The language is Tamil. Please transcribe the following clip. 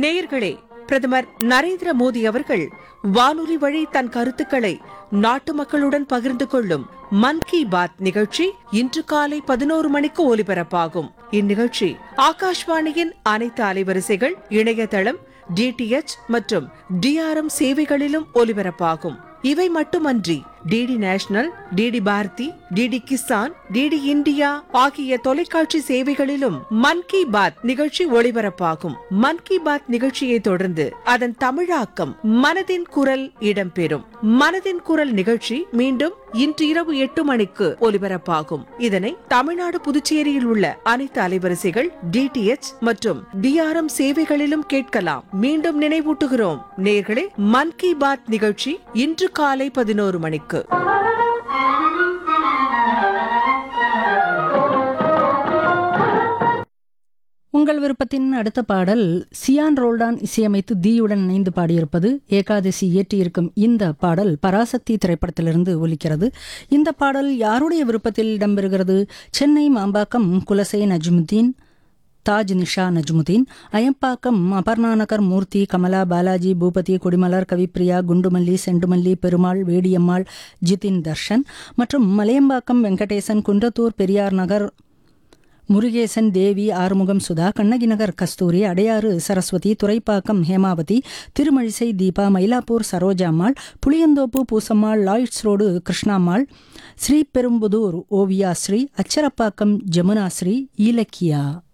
நேயர்களே பிரதமர் நரேந்திர மோடி அவர்கள் வானொலி வழி தன் கருத்துக்களை நாட்டு மக்களுடன் பகிர்ந்து கொள்ளும் மன் கி பாத் நிகழ்ச்சி இன்று காலை பதினோரு மணிக்கு ஒலிபரப்பாகும் இந்நிகழ்ச்சி ஆகாஷ்வாணியின் அனைத்து அலைவரிசைகள் இணையதளம் டிடிஎச் மற்றும் டிஆர்எம் சேவைகளிலும் ஒலிபரப்பாகும் இவை மட்டுமன்றி DD national DD Bharati DD Kisan DD India ஆகிய தொலைக்காட்சி சேவைகளிலும் மன் கி பாத் நிகழ்ச்சி ஒளிபரப்பாகும் மன் கி பாத் நிகழ்ச்சியை தொடர்ந்து அதன் தமிழாக்கம் மனதின் குரல் இடம்பெறும் மனதின் குரல் நிகழ்ச்சி மீண்டும் இன்று இரவு எட்டு மணிக்கு ஒலிபரப்பாகும் இதனை தமிழ்நாடு புதுச்சேரியில் உள்ள அனைத்து அலைவரிசைகள் டிடிஎச் மற்றும் டிஆர்எம் சேவைகளிலும் கேட்கலாம் மீண்டும் நினைவூட்டுகிறோம் நேர்களே மன் கி பாத் நிகழ்ச்சி இன்று காலை பதினோரு மணிக்கு உங்கள் விருப்பத்தின் அடுத்த பாடல் சியான் ரோல்டான் இசையமைத்து தீயுடன் இணைந்து பாடியிருப்பது ஏகாதசி இயற்றியிருக்கும் இந்த பாடல் பராசக்தி திரைப்படத்திலிருந்து ஒலிக்கிறது இந்த பாடல் யாருடைய விருப்பத்தில் இடம்பெறுகிறது சென்னை மாம்பாக்கம் குலசை நஜ்முதீன் தாஜ் நிஷா நஜ்முதீன் அயப்பாக்கம் அபர்ணாநகர் மூர்த்தி கமலா பாலாஜி பூபதி கொடிமலர் கவிப்ரியா குண்டுமல்லி செண்டுமல்லி பெருமாள் வேடியம்மாள் ஜிதின் தர்ஷன் மற்றும் மலையம்பாக்கம் வெங்கடேசன் குன்றத்தூர் பெரியார் நகர் முருகேசன் தேவி ஆறுமுகம் சுதா கண்ணகி நகர் கஸ்தூரி அடையாறு சரஸ்வதி துரைப்பாக்கம் ஹேமாவதி திருமழிசை தீபா மயிலாப்பூர் சரோஜாம்மாள் புளியந்தோப்பு பூசம்மாள் லாய்ட்ஸ் ரோடு கிருஷ்ணாம்மாள் ஸ்ரீபெரும்புதூர் ஓவியா ஸ்ரீ அச்சரப்பாக்கம் ஜமுனா ஸ்ரீ இலக்கியா